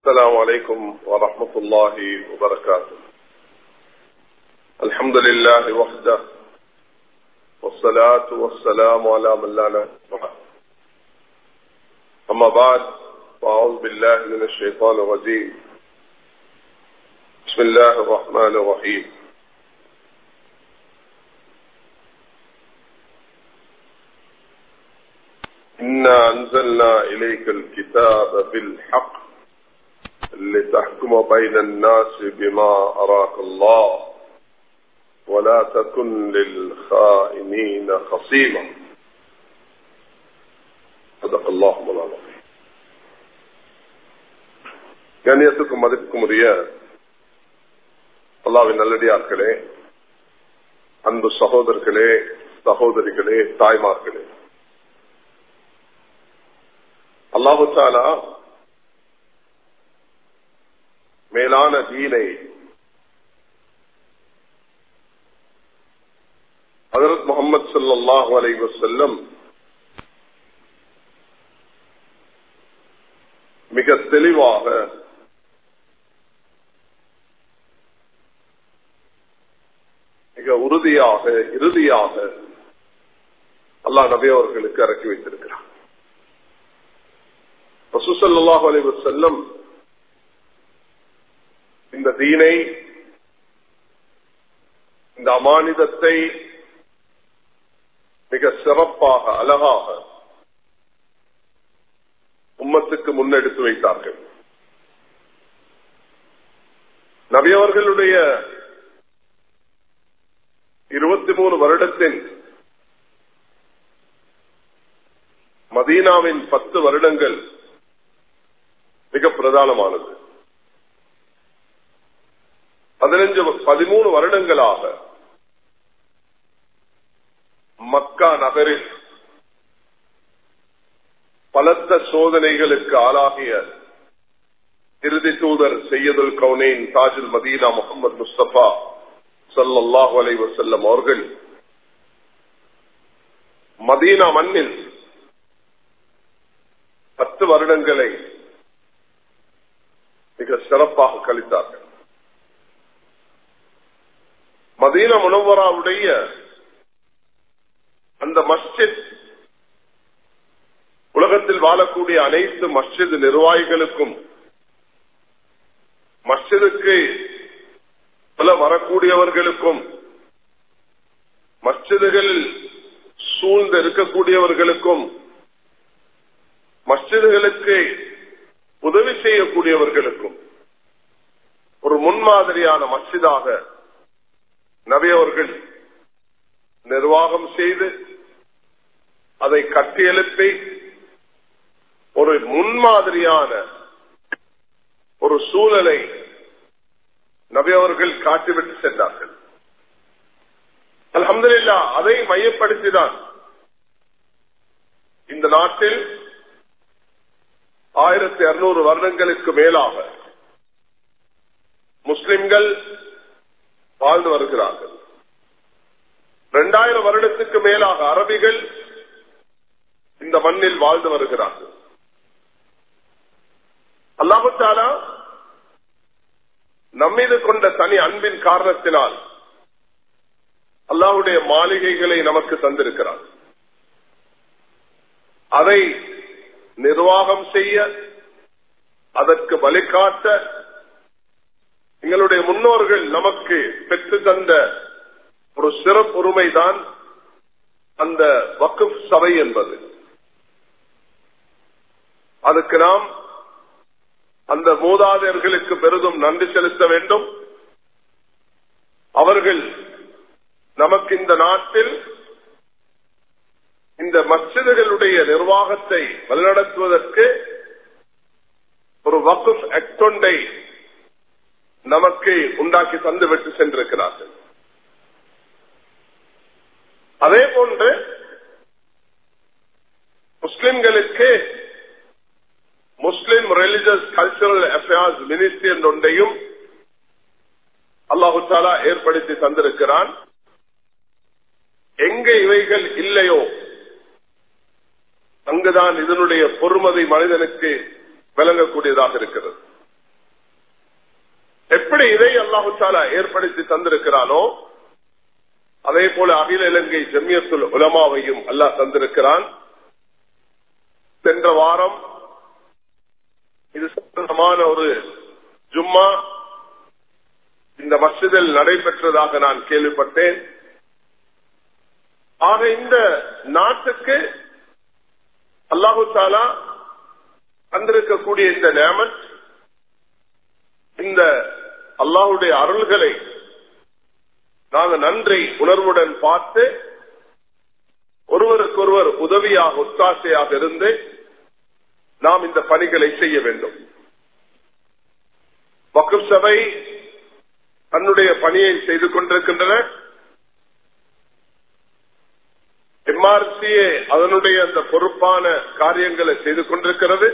السلام عليكم ورحمة الله وبركاته الحمد لله وحده والصلاة والسلام على من لا نبي أما بعد فأعوذ بالله من الشيطان الرجيم بسم الله الرحمن الرحيم إنا أنزلنا إليك الكتاب بالحق لتحكم بين الناس بما أراك الله ولا تكن للخائنين خصيما صدق الله مولانا கண்ணியத்துக்கும் மதிப்புக்கும் உரிய அல்லாவின் நல்லடியார்களே அன்பு சகோதரர்களே சகோதரிகளே தாய்மார்களே அல்லாஹு தாலா மேலான தீனை ஹசரத் முகமது சல்லாஹு அலை வசல்லம் மிக தெளிவாக மிக உறுதியாக இறுதியாக அல்லாஹ் நபி அவர்களுக்கு இறக்கி வைத்திருக்கிறார் ரசூசல்லாஹு அலைவ செல்லம் இந்த தீனை இந்த அமானிதத்தை மிக சிறப்பாக அழகாக உம்மத்துக்கு முன்னெடுத்து வைத்தார்கள் நபியவர்களுடைய இருபத்தி மூணு வருடத்தின் மதீனாவின் பத்து வருடங்கள் மிக பிரதானமானது பதினஞ்சு பதிமூணு வருடங்களாக மக்கா நகரில் பலத்த சோதனைகளுக்கு ஆளாகிய இறுதி தூதர் செய்யதுல் கவுனேன் தாஜுல் மதீனா முகமது முஸ்தபா சல்லாஹூ அலை வசல்லம் அவர்கள் மதீனா மண்ணில் பத்து வருடங்களை மிக சிறப்பாக கழித்தார்கள் மதீன முனவராவுடைய அந்த மஸ்ஜித் உலகத்தில் வாழக்கூடிய அனைத்து மஸ்ஜித் நிர்வாகிகளுக்கும் மஸ்ஜிதுக்கு பல வரக்கூடியவர்களுக்கும் மஸ்ஜிதுகளில் சூழ்ந்து இருக்கக்கூடியவர்களுக்கும் மஸ்ஜிதுகளுக்கு உதவி செய்யக்கூடியவர்களுக்கும் ஒரு முன்மாதிரியான மஸ்ஜிதாக நபியவர்கள் நிர்வாகம் செய்து அதை கட்டியெழுப்பி ஒரு முன்மாதிரியான ஒரு சூழலை நபியவர்கள் காட்டிவிட்டு சென்றார்கள் அலமதுல்லா அதை மையப்படுத்திதான் இந்த நாட்டில் ஆயிரத்தி அறுநூறு வருடங்களுக்கு மேலாக முஸ்லிம்கள் வாழ்ந்து வருகிறார்கள் இரண்டாயிரம் வருடத்துக்கு மேலாக அரபிகள் இந்த மண்ணில் வாழ்ந்து வருகிறார்கள் அல்லாஹாலா நம்மீது கொண்ட தனி அன்பின் காரணத்தினால் அல்லாஹுடைய மாளிகைகளை நமக்கு தந்திருக்கிறார் அதை நிர்வாகம் செய்ய அதற்கு வழிகாட்ட எங்களுடைய முன்னோர்கள் நமக்கு பெற்று தந்த ஒரு சிறப்புரிமைதான் அந்த வக்குப் சபை என்பது அதுக்கு நாம் அந்த மூதாதையர்களுக்கு பெரிதும் நன்றி செலுத்த வேண்டும் அவர்கள் நமக்கு இந்த நாட்டில் இந்த மசிதர்களுடைய நிர்வாகத்தை வழிநடத்துவதற்கு ஒரு வக்குப் அக்டொண்டை நமக்கு உண்டாக்கி தந்துவிட்டு சென்றிருக்கிறார்கள் அதே போன்று முஸ்லிம்களுக்கு Muslim religious cultural affairs ministry என்றொன்றையும் அல்லாஹு தாலா ஏற்படுத்தி தந்திருக்கிறான் எங்க இவைகள் இல்லையோ அங்குதான் இதனுடைய பொறுமதி மனிதனுக்கு விளங்கக்கூடியதாக இருக்கிறது அல்லாஹு தாலா ஏற்படுத்தி தந்திருக்கிறானோ அதே போல அகில இலங்கை ஜம்மியத்துல் உலமாவையும் அல்லாஹ் தந்திருக்கிறான் சென்ற வாரம் இது சம்பந்தமான ஒரு ஜும்மா இந்த மஸ்ஜிதில் நடைபெற்றதாக நான் கேள்விப்பட்டேன் ஆக இந்த நாட்டுக்கு அல்லாஹு தாலா தந்திருக்கக்கூடிய இந்த நேமத் இந்த அல்லாஹுடைய அருள்களை நாங்கள் நன்றி உணர்வுடன் பார்த்து ஒருவருக்கொருவர் உதவியாக ஒத்தாசையாக இருந்து நாம் இந்த பணிகளை செய்ய வேண்டும் வக்குப் சபை தன்னுடைய பணியை செய்து கொண்டிருக்கின்றன எம்ஆர்சிஏ அதனுடைய அந்த பொறுப்பான காரியங்களை செய்து கொண்டிருக்கிறது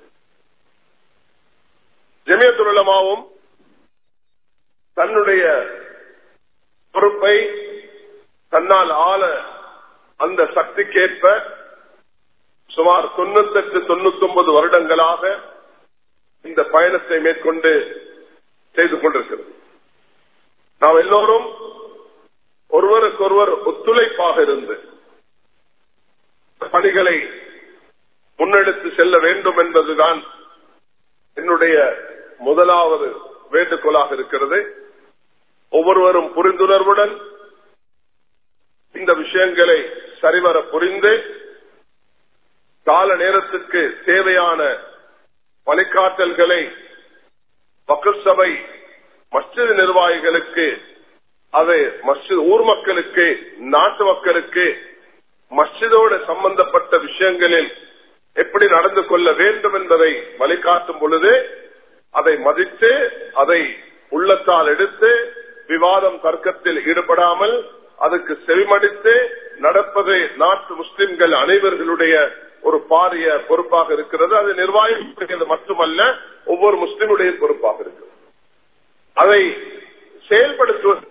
ஜமியத்துலமாவும் தன்னுடைய பொறுப்பை தன்னால் ஆள அந்த சக்திக்கேற்ப சுமார் தொண்ணூத்தெட்டு தொண்ணூத்தி ஒன்பது வருடங்களாக இந்த பயணத்தை மேற்கொண்டு செய்து கொண்டிருக்கிறது நாம் எல்லோரும் ஒருவருக்கொருவர் ஒத்துழைப்பாக இருந்து பணிகளை முன்னெடுத்து செல்ல வேண்டும் என்பதுதான் என்னுடைய முதலாவது வேண்டுகோளாக இருக்கிறது ஒவ்வொருவரும் புரிந்துணர்வுடன் இந்த விஷயங்களை சரிவர புரிந்து கால நேரத்துக்கு தேவையான வழிகாட்டல்களை வக்கல் சபை மஸ்ஜித் நிர்வாகிகளுக்கு அதை மஸ்ஜித் ஊர் மக்களுக்கு நாட்டு மக்களுக்கு மஸ்ஜிதோடு சம்பந்தப்பட்ட விஷயங்களில் எப்படி நடந்து கொள்ள வேண்டும் என்பதை வழிகாட்டும் பொழுது அதை மதித்து அதை உள்ளத்தால் எடுத்து விவாதம் தர்க்கத்தில் ஈடுபடாமல் அதுக்கு செவிமடித்து நடப்பது நாட்டு முஸ்லிம்கள் அனைவர்களுடைய ஒரு பாரிய பொறுப்பாக இருக்கிறது அது நிர்வாகிக்கிறது மட்டுமல்ல ஒவ்வொரு முஸ்லிமுடைய பொறுப்பாக இருக்கிறது அதை செயல்படுத்துவது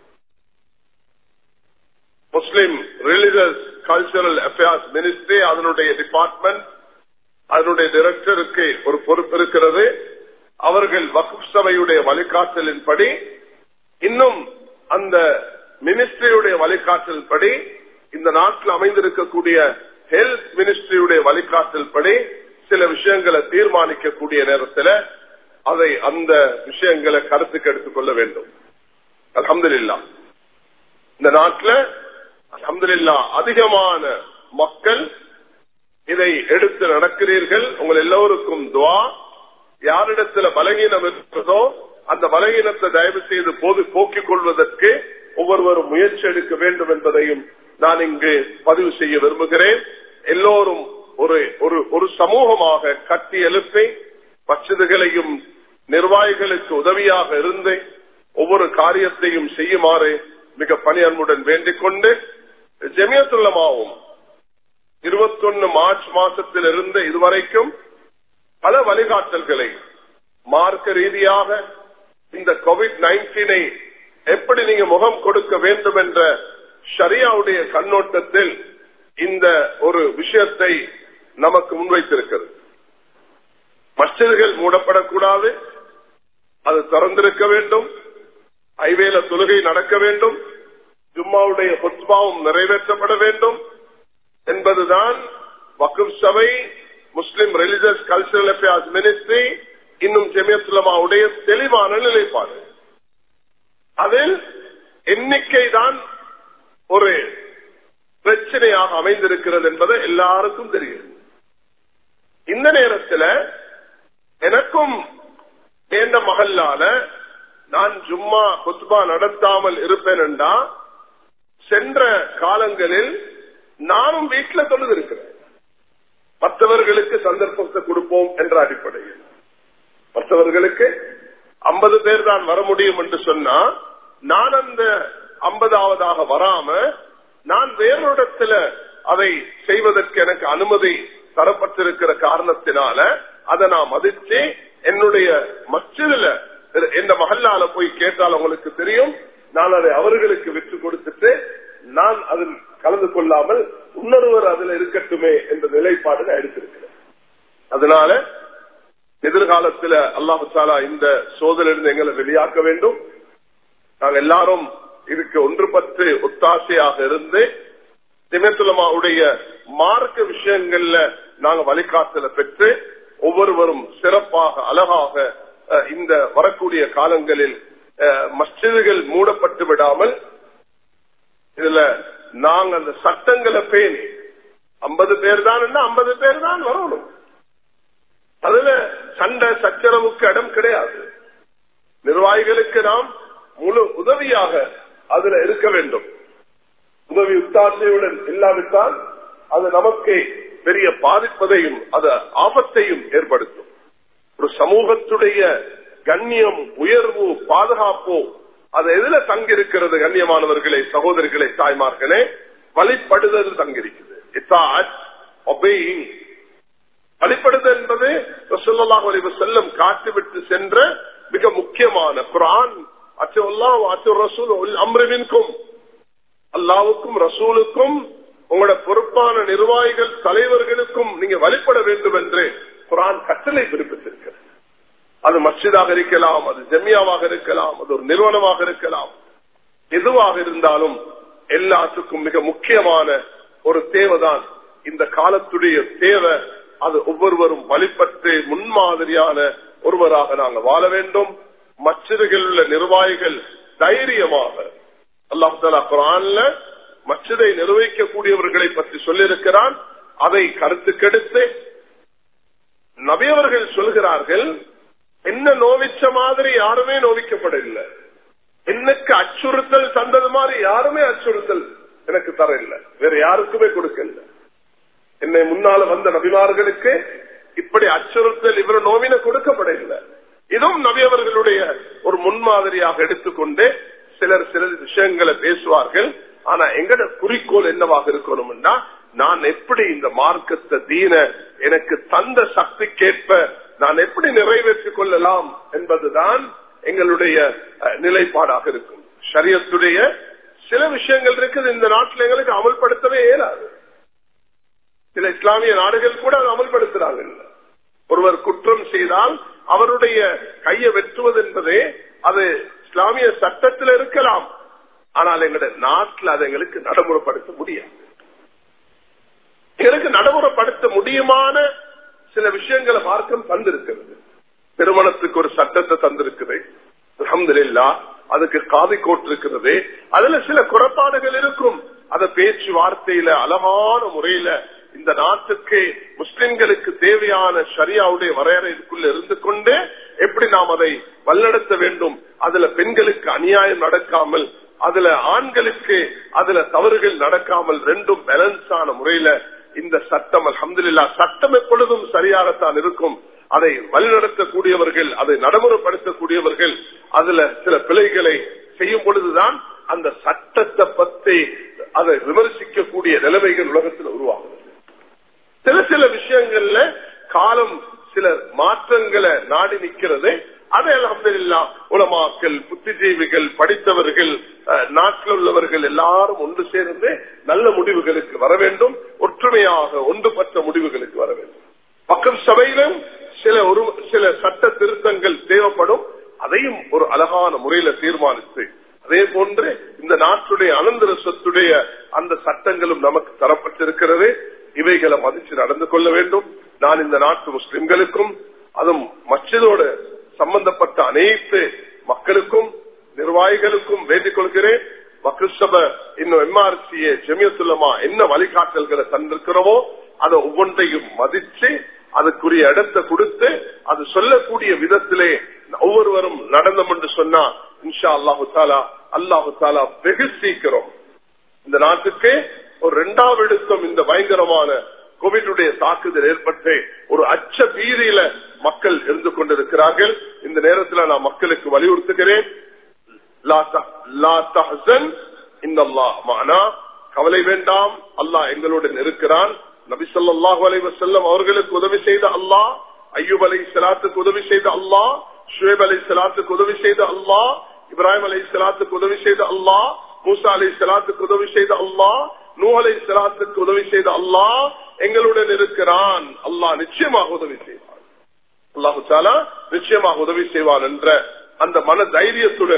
Muslim religious cultural affairs ministry அதனுடைய டிபார்ட்மெண்ட் அதனுடைய டைரக்டருக்கு ஒரு பொறுப்பு இருக்கிறது அவர்கள் வகுப் சபையுடைய வழிகாட்டலின்படி இன்னும் அந்த மினிஸ்ட்ரியுடைய வழிகாட்டல் படி இந்த நாட்டில் அமைந்திருக்கக்கூடிய ஹெல்த் மினிஸ்ட்ரியுடைய வழிகாட்டல் படி சில விஷயங்களை தீர்மானிக்கக்கூடிய நேரத்தில் அதை அந்த விஷயங்களை கருத்துக்கு எடுத்துக்கொள்ள வேண்டும் அலமதுல்லா இந்த நாட்டில் அலமதுல்லா அதிகமான மக்கள் இதை எடுத்து நடக்கிறீர்கள் உங்கள் எல்லோருக்கும் துவா யாரிடத்துல பலகீனம் இருக்கிறதோ அந்த பலகீனத்தை தயவு செய்து போது போக்கிக் கொள்வதற்கு ஒவ்வொருவரும் முயற்சி எடுக்க வேண்டும் என்பதையும் நான் இங்கு பதிவு செய்ய விரும்புகிறேன் எல்லோரும் ஒரு ஒரு ஒரு சமூகமாக கட்டி எழுப்பி மச்சிதுகளையும் நிர்வாகிகளுக்கு உதவியாக இருந்து ஒவ்வொரு காரியத்தையும் செய்யுமாறு மிக பணியன்புடன் வேண்டிக் கொண்டு ஜெமியத்துள்ளமாவும் இருபத்தொன்னு மார்ச் மாசத்திலிருந்து இதுவரைக்கும் பல வழிகாட்டல்களை மார்க்க ரீதியாக இந்த கோவிட் நைன்டீனை எப்படி நீங்க முகம் கொடுக்க வேண்டும் என்ற ஷரியாவுடைய கண்ணோட்டத்தில் இந்த ஒரு விஷயத்தை நமக்கு முன்வைத்திருக்கிறது மஸ்ஜிதுகள் மூடப்படக்கூடாது அது திறந்திருக்க வேண்டும் ஐவேல தொழுகை நடக்க வேண்டும் ஜும்மாவுடைய பொத்மாவும் நிறைவேற்றப்பட வேண்டும் என்பதுதான் வக்கும் சபை Muslim religious cultural affairs ministry இன்னும் ஜெமியத்துலமாவுடைய தெளிவான நிலைப்பாடு அதில் எண்ணிக்கை தான் ஒரு பிரச்சனையாக அமைந்திருக்கிறது என்பது எல்லாருக்கும் தெரியும் இந்த நேரத்தில் எனக்கும் எந்த மகல்லால நான் ஜும்மா குத்பா நடத்தாமல் இருப்பேன் என்றா சென்ற காலங்களில் நானும் வீட்டில் தொழுது இருக்கிறேன் மற்றவர்களுக்கு சந்தர்ப்பத்தை கொடுப்போம் என்ற அடிப்படையில் மற்றவர்களுக்கு ஐம்பது பேர் தான் வர முடியும் என்று சொன்னா நான் அந்த ஐம்பதாவதாக வராம நான் வேறொரிடத்துல அதை செய்வதற்கு எனக்கு அனுமதி தரப்பட்டிருக்கிற காரணத்தினால அதை நான் மதிச்சு என்னுடைய மச்சில எந்த மகல்லால போய் கேட்டால் உங்களுக்கு தெரியும் நான் அதை அவர்களுக்கு விற்று கொடுத்துட்டு நான் அதில் கலந்து கொள்ளாமல் இன்னொருவர் அதில் இருக்கட்டுமே என்ற நிலைப்பாடு நான் எடுத்திருக்கிறேன் அதனால எதிர்காலத்தில் அல்லாஹு தாலா இந்த சோதனிலிருந்து எங்களை வெளியாக்க வேண்டும் நாங்க எல்லாரும் இதுக்கு ஒன்றுபட்டு ஒத்தாசையாக இருந்து திமத்துலமாவுடைய மார்க்க விஷயங்கள்ல நாங்க வழிகாட்டல பெற்று ஒவ்வொருவரும் சிறப்பாக அழகாக அஹ், இந்த வரக்கூடிய காலங்களில் அஹ், மஸ்ஜிதுகள் மூடப்பட்டு விடாமல் இதுல நாங்க அந்த சட்டங்களை பேணி ஐம்பது பேர் தான் ஐம்பது பேர் தான் வரணும் அதுல சண்டை சச்சரவுக்கு இடம் கிடையாது நிர்வாகிகளுக்கு நாம் முழு உதவியாக அதுல இருக்க வேண்டும் உதவி உத்தாசையுடன் இல்லாவிட்டால் அது நமக்கு பெரிய பாதிப்பதையும் அது ஆபத்தையும் ஏற்படுத்தும் ஒரு சமூகத்துடைய கண்ணியம் உயர்வு பாதுகாப்பு அது எதுல தங்கியிருக்கிறது கண்ணியமானவர்களே சகோதரிகளே தாய்மார்களே வழிபடுதல் தங்கியிருக்குது வழிபடுதல் என்பது ரசூலுல்லாஹி அலைஹி வஸல்லம் காட்டிவிட்டு சென்ற மிக முக்கியமான குர்ஆன் அச்சல்லாஹ் அச்சு ரசூல் உல் அம்ரு மின்கும் அல்லாவுக்கும் ரசூலுக்கும் உங்களோட பொறுப்பான நிர்வாகிகள் தலைவர்களுக்கும் நீங்க வழிபட வேண்டும் என்று குரான் கட்டளை பிறப்பித்திருக்கிறது அது மஸ்ஜிதாக இருக்கலாம் அது ஜெமியாவாக இருக்கலாம் அது ஒரு நிறுவனமாக இருக்கலாம் எதுவாக இருந்தாலும் எல்லாத்துக்கும் மிக முக்கியமான ஒரு தேவைதான் இந்த காலத்துடைய தேவை அது ஒவ்வொருவரும் வழிபட்டு முன்மாதிரியான ஒருவராக நாங்கள் வாழ வேண்டும் மச்சிதுகள் உள்ள நிர்வாகிகள் தைரியமாக அல்லாஹ் தாலா குரான்ல மச்சிதை நிர்வகிக்கக்கூடியவர்களை பற்றி சொல்லியிருக்கிறான் அதை கருத்துக்கெடுத்து நபியவர்கள் சொல்கிறார்கள் என்ன நோவிச்ச மாதிரி யாருமே நோவிக்கப்படவில்லை என்னக்கு அச்சுறுத்தல் தந்தது மாதிரி யாருமே அச்சுறுத்தல் எனக்கு தர இல்லை வேற யாருக்குமே கொடுக்கல என்னை முன்னால வந்த நபிமார்களுக்கு இப்படி அச்சுறுத்தல் இவர் நோவின கொடுக்கப்படவில்லை இதுவும் நபியவர்களுடைய ஒரு முன்மாதிரியாக எடுத்துக்கொண்டு சிலர் சில விஷயங்களை பேசுவார்கள் ஆனா எங்கட குறிக்கோள் என்னவாக இருக்கணும்னா நான் எப்படி இந்த மார்க்கத்தை தீன எனக்கு தந்த சக்திக்கேற்ப நான் எப்படி நிறைவேற்றிக் கொள்ளலாம் என்பதுதான் எங்களுடைய அஹ், நிலைப்பாடாக இருக்கும் ஷரியத்துடைய சில விஷயங்கள் இருக்குது இந்த நாட்டில் எங்களுக்கு அமல்படுத்தவே இயலாது சில இஸ்லாமிய நாடுகள் கூட அதை அமல்படுத்துறாங்க ஒருவர் குற்றம் செய்தால் அவருடைய கையை வெட்டுவது என்பதே அது இஸ்லாமிய சட்டத்தில் இருக்கலாம் ஆனால் எங்களுடைய நாட்டில் அதை எங்களுக்கு நடைமுறைப்படுத்த முடியாது எங்களுக்கு நடைமுறைப்படுத்த முடியுமான சில விஷயங்களை மார்க்கம் தந்திருக்கிறது திருமணத்துக்கு ஒரு சட்டத்தை தந்திருக்குது அல்ஹம்துலில்லா அதுக்கு காதி கோட் இருக்கிறது அதுல சில குறைபாடுகள் இருக்கும் அத பேச்சுவார்த்தையில அழகான முறையில இந்த நாட்டுக்கு முஸ்லிம்களுக்கு தேவையான ஷரியாவுடைய வரையறைக்குள்ள இருந்து கொண்டு எப்படி நாம் அதை வல்லடத்த வேண்டும் அதுல பெண்களுக்கு அநியாயம் நடக்காமல் அதுல ஆண்களுக்கு அதுல தவறுகள் நடக்காமல் ரெண்டும் பேலன்ஸான முறையில இந்த சட்டம் அல்ஹம்துலில்லா சட்டம் எப்பொழுதும் சரியாகத்தான் இருக்கும் அதை வழிநடத்தக்கூடியவர்கள் அதை நடைமுறைப்படுத்தக்கூடியவர்கள் அதுல சில பிழைகளை செய்யும் பொழுதுதான் அந்த சட்டத்தை பற்றி அதை விமர்சிக்கக்கூடிய நிலைமைகள் உலகத்தில் உருவாகுது சில சில விஷயங்கள்ல காலம் சில மாற்றங்களை நாடி நிற்கிறது அதை அலமதுல்லா உலமாக்கள் புத்திஜீவிகள் படித்தவர்கள் அஹ், நாட்டில் உள்ளவர்கள் எல்லாரும் ஒன்று சேர்ந்து நல்ல முடிவுகளுக்கு வர வேண்டும் ஒற்றுமையாக ஒன்றுபட்ட முடிவுகளுக்கு வர வேண்டும் பக்கம் சபையிலும் சில ஒரு சில சட்ட திருத்தங்கள் தேவைப்படும் அதையும் ஒரு அழகான முறையில தீர்மானித்து அதே போன்று இந்த நாட்டுடைய அனந்தர சொத்துடைய அந்த சட்டங்களும் நமக்கு தரப்பட்டிருக்கிறது இவைகளை மதித்து நடந்து கொள்ள வேண்டும் நான் இந்த நாட்டு முஸ்லிம்களுக்கும் அதுவும் மச்சதோடு சம்பந்தப்பட்ட அனைத்து மக்களுக்கும் நிர்வாகிகளுக்கும் வேண்டிக் கொள்கிறேன் மக்கள் சபை இன்னும் எம்ஆர்சிஏ ஜெமியத்துல்லமா என்ன வழிகாட்டல்களை தந்திருக்கிறோமோ அதை ஒவ்வொன்றையும் மதிச்சு அதுக்குரிய இடத்தை கொடுத்து அது சொல்லக்கூடிய விதத்திலே ஒவ்வொருவரும் நடந்தோம் என்று சொன்னா இன்ஷா அல்லாஹு தாலா அல்லாஹு தாலா வெகு சீக்கிரம் இந்த நாட்டுக்கு ஒரு இரண்டாவது எடுத்தம் இந்த பயங்கரமான கோவிடுடைய தாக்குதல் ஏற்பட்டு ஒரு அச்ச பீதியில மக்கள் இருந்து கொண்டிருக்கிறார்கள் இந்த நேரத்தில் நான் மக்களுக்கு வலியுறுத்துகிறேன் லா த- லா தஹ்சன் இன்னல்லாஹ் மஅனா. கவலை வேண்டாம் அல்லாஹ் எங்களுடன் இருக்கிறான் நபி ஸல்லல்லாஹு அலைஹி வஸல்லம் அவர்களுக்கு உதவி செய்த அல்லாஹ் ஐயூப் அலை சலாத்துக்கு உதவி செய்த அல்லாஹ் ஷுவேப் அலை சலாத்துக்கு உதவி செய்த அல்லாஹ் இப்ராஹிம் அலை சலாத்துக்கு உதவி செய்த அல்லாஹ் மூசா அலை சலாத்துக்கு உதவி செய்த அல்லாஹ் நூ அலை சலாத்துக்கு உதவி செய்த அல்லாஹ் எங்களுடன் இருக்கிறான் அல்லாஹ் நிச்சயமாக உதவி செய்வான் அல்லாஹு தாலா நிச்சயமாக உதவி செய்வான் என்ற அந்த மன தைரியத்துடன்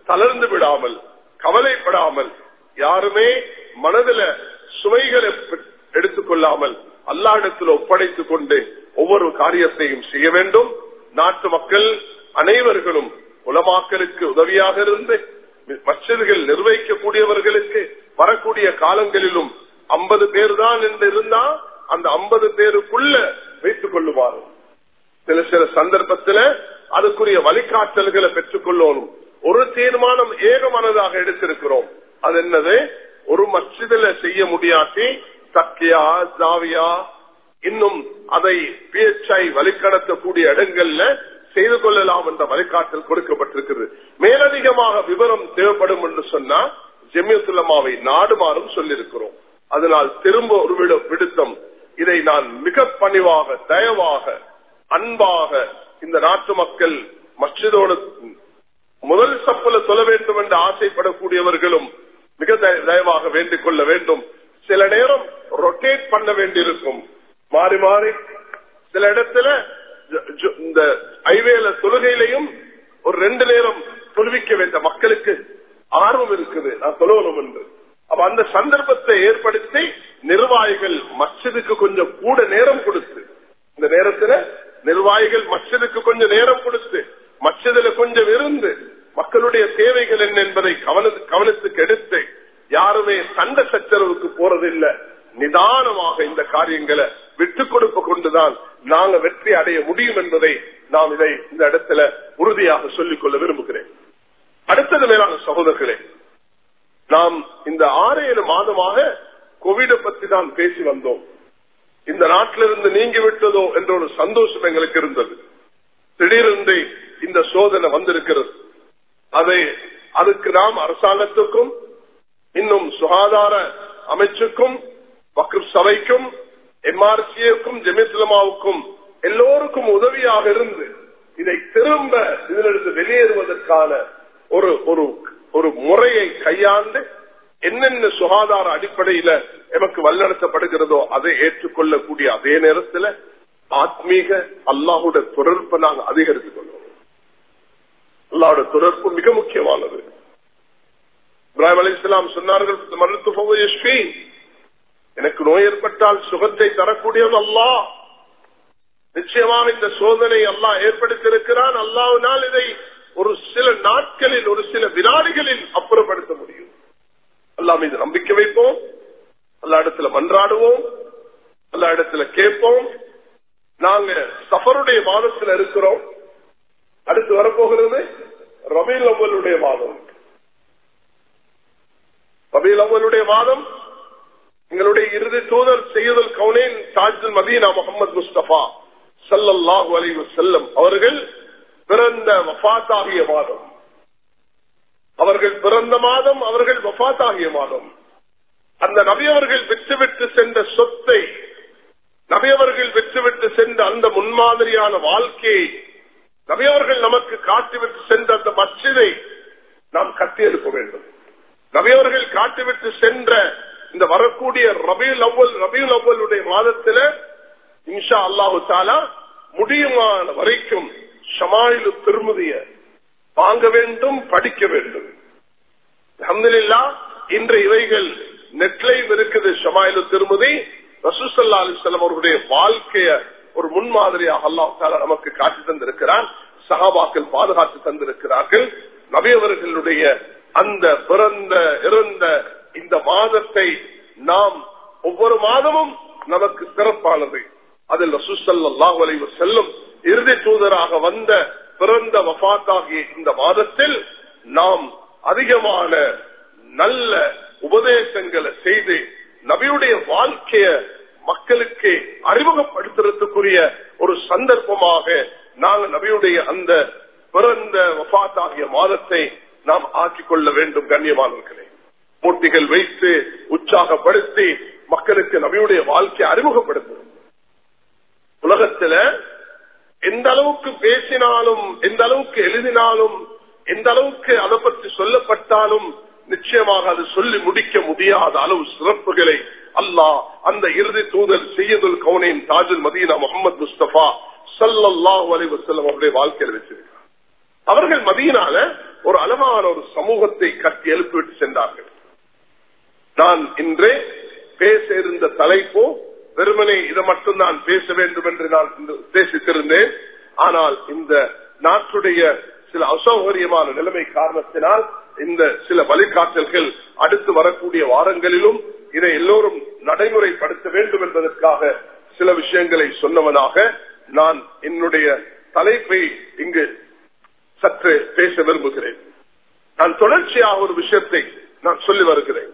தளர்ந்து விடாமல் கவலைப்படாமல் யாருமே மனதில சுமைகளை எடுத்துக்கொள்ளாமல் அல்லாடத்தில் ஒப்படைத்துக் கொண்டு ஒவ்வொரு காரியத்தையும் செய்ய வேண்டும் நாட்டு மக்கள் அனைவர்களும் உலமாக்களுக்கு உதவியாக இருந்து மச்சர்கள் நிர்வகிக்கக்கூடியவர்களுக்கு வரக்கூடிய காலங்களிலும் ஐம்பது பேர் தான் என்று இருந்தா அந்த ஐம்பது பேருக்குள்ள வைத்துக் கொள்ளுமாறு சில சில சந்தர்ப்பத்துல அதுக்குரிய வழிகாட்டல்களை பெற்றுக் கொள்ளணும் ஒரு தீர்மானம் ஏகமானதாக எடுத்திருக்கிறோம் அது என்னது ஒரு மச்சிதில செய்ய முடியாட்டி சக்கியா ஜாவியா இன்னும் அதை பிஎச்ஐ வழிகடத்தக்கூடிய இடங்கள்ல செய்து கொள்ளலாம் என்ற வழிகாட்டல் கொடுக்கப்பட்டிருக்கிறது மேலதிகமாக விவரம் தேவைப்படும் என்று சொன்னா ஜெமியத்துலமாவை நாடுமாறும் சொல்லியிருக்கிறோம் அதனால் திரும்ப ஒரு விடுத்தம் இதை நான் மிக பணிவாக தயவாக அன்பாக இந்த நாட்டு மக்கள் மஸ்ஜிதோடு முதல் சப்பல சொல்ல வேண்டும் என்று ஆசைப்படக்கூடியவர்களும் மிக தயவாக வேண்டிக் கொள்ள வேண்டும் சில நேரம் ரொட்டேட் பண்ண வேண்டியிருக்கும் மாறி மாறி சில இடத்துல இந்த ஹைவேல தொழுகையிலையும் ஒரு ரெண்டு நேரம் தொழுவிக்க வேண்ட மக்களுக்கு ஆர்வம் இருக்குது நான் சொல்லணும் என்று அப்ப அந்த சந்தர்ப்பத்தை ஏற்படுத்தி நிர்வாகிகள் மஸ்ஜிதுக்கு கொஞ்சம் கூட நேரம் கொடுத்து இந்த நேரத்துல நிர்வாகிகள் மஸ்ஜிதுக்கு கொஞ்சம் நேரம் கொடுத்து மஸ்ஜிதுல கொஞ்சம் இருந்து மக்களுடைய தேவைகள் என்ன என்பதை கவனத்துக்கு எடுத்து யாருமே சண்டை சச்சரவுக்கு போறதில்லை நிதானமாக இந்த காரியங்களை விட்டுக் கொடுப்பு கொண்டுதான் நாங்க வெற்றி அடைய முடியும் என்பதை நாம் இதை இந்த இடத்துல உறுதியாக சொல்லிக் கொள்ள விரும்புகிறேன் அடுத்தது மேலான சகோதரர்களே நாம் இந்த ஆறு ஏழு மாதமாக கோவிட பத்தி தான் பேசி வந்தோம் இந்த நாட்டிலிருந்து நீங்கி விட்டதோ என்ற ஒரு சந்தோஷம் எங்களுக்கு இருந்தது திடீரென்று இந்த சோதனை வந்திருக்கிறது அதை அதுக்கு நாம் அரசாங்கத்துக்கும் இன்னும் சுகாதார அமைச்சுக்கும் வக்ரப் சபைக்கும் எம்ஆர்சிஏக்கும் ஜெமிஸ்லமாவுக்கும் எல்லோருக்கும் உதவியாக இருந்து இதை திரும்ப இதிலிருந்து வெளியேறுவதற்கான ஒரு ஒரு ஒரு முறையை கையாண்டு என்னென்ன சுகாதார அடிப்படையில எமக்கு வழிநடத்தப்படுகிறதோ அதை ஏற்றுக்கொள்ளக்கூடிய அதே நேரத்தில் ஆத்மீக அல்லாஹுடைய தொடர்பை நாங்கள் அதிகரித்துக் கொள்வோம் அல்லாவோட தொடர்பு மிக முக்கியமானது இப்ராஹிம் அலி இஸ்லாம் சொன்னார்கள் மருத்துவ எனக்கு நோய் ஏற்பட்டால் சுகத்தை தரக்கூடியவன் அல்லா நிச்சயமாக இந்த சோதனை அல்லாஹ் ஏற்படுத்தியிருக்கிறான் அல்லாவினால் இதை ஒரு சில நாட்களில் ஒரு சில வினாடிகளில் அப்புறப்படுத்த முடியும் அல்லா மீது நம்பிக்கை வைப்போம் அல்லா இடத்துல மன்றாடுவோம் அல்லா இடத்துல கேட்போம் நாங்க சஃபருடைய மாதத்தில் இருக்கிறோம் அடுத்து வரப்போகிறது ரபீல் அவ்வளுடைய மாதம் ரபீல் அவ்வளுடைய மாதம் எங்களுடைய இறுதி தூதர் செய்யுதல் கவுனேன் தாஜுல் மதீனா முகமது முஸ்தபா சல்லல்லாஹு அலைஹி வஸல்லம் அவர்கள் பிறந்த வஃபாத்தாகிய மாதம் அவர்கள் பிறந்த மாதம் அவர்கள் வஃபாத்தாகிய மாதம் அந்த நபியவர்கள் விட்டுவிட்டு சென்ற சொத்தை நபியவர்கள் விட்டுவிட்டு சென்ற அந்த முன்மாதிரியான வாழ்க்கையை நபியவர்கள் நமக்கு காட்டிவிட்டு சென்ற அந்த மச்சிதை நாம் கட்டியெடுக்க வேண்டும் நபியவர்கள் காட்டிவிட்டு சென்ற இந்த வரக்கூடிய ரபியுல் அவ்வல் ரபியுல் அவ்வளுடைய மாதத்துல இன்ஷா அல்லாஹு தாலா முடியுமான வரைக்கும் ஷமாயிலு திருமதிய வாங்க வேண்டும் படிக்க வேண்டும் அஹமதுல்லா இன்று இவைகள் நெட்லைவ் இருக்குது ஷமாயிலு திருமதி ரசூசல்லா அலிஸ்லாம் அவர்களுடைய வாழ்க்கைய ஒரு முன்மாதிரியாக அல்லாஹ் தாலா நமக்கு காட்டி தந்திருக்கிறான் சகாபாக்கள் பாதுகாத்து தந்திருக்கிறார்கள் நபியவர்களுடைய அந்த பிறந்த இறந்த இந்த மாதத்தை நாம் ஒவ்வொரு மாதமும் நமக்கு சிறப்பானது அதில் ரசூசல்லாஹ் அலைவ செல்லும் இறுதி தூதராக வந்த பிறந்த வபாத்தாகிய இந்த மாதத்தில் நாம் அதிகமான நல்ல உபதேசங்களை செய்து நபியுடைய வாழ்க்கைய மக்களுக்கு அறிமுகப்படுத்துறதுக்குரிய ஒரு சந்தர்ப்பமாக நாங்கள் நபியுடைய அந்த பிறந்த வபாத்தாகிய மாதத்தை நாம் ஆக்கிக் கொள்ள வேண்டும் கண்ணியமானவர்களே போட்டிகள் வைத்து உற்சாகப்படுத்தி மக்களுக்கு நபியுடைய வாழ்க்கையை அறிமுகப்படுத்தும் உலகத்துல எந்த அளவுக்கு பேசினாலும் எந்த அளவுக்கு எழுதினாலும் எந்த அளவுக்கு அதை பற்றி சொல்லப்பட்டாலும் நிச்சயமாக அது சொல்லி முடிக்க முடியாத அளவு சிறப்புகளை அல்லாஹ் அந்த இறுதி தூதர் செய்யதுல் கவுனின் தாஜுல் மதீனா முகமது முஸ்தபா சல்லாஹூ அலி வசல்லம் அவருடைய வாழ்க்கையில் வச்சிருக்கிறார் அவர்கள் மதீனால ஒரு அழகான அழகான ஒரு சமூகத்தை கட்டி எழுப்பிவிட்டு சென்றார்கள் நான் இன்றே பேச இருந்த தலைப்போ வெறுமனே இதை மட்டும் நான் பேச வேண்டும் என்று நான் உத்தேசித்திருந்தேன் ஆனால் இந்த நாட்டுடைய சில அசௌகரியமான நிலைமை காரணத்தினால் இந்த சில வழிகாட்டல்கள் அடுத்து வரக்கூடிய வாரங்களிலும் இதை எல்லோரும் நடைமுறைப்படுத்த வேண்டும் என்பதற்காக சில விஷயங்களை சொன்னவனாக நான் என்னுடைய தலைப்பை இங்கு சற்று பேச விரும்புகிறேன் நான் தொடர்ச்சியாக ஒரு விஷயத்தை நான் சொல்லி வருகிறேன்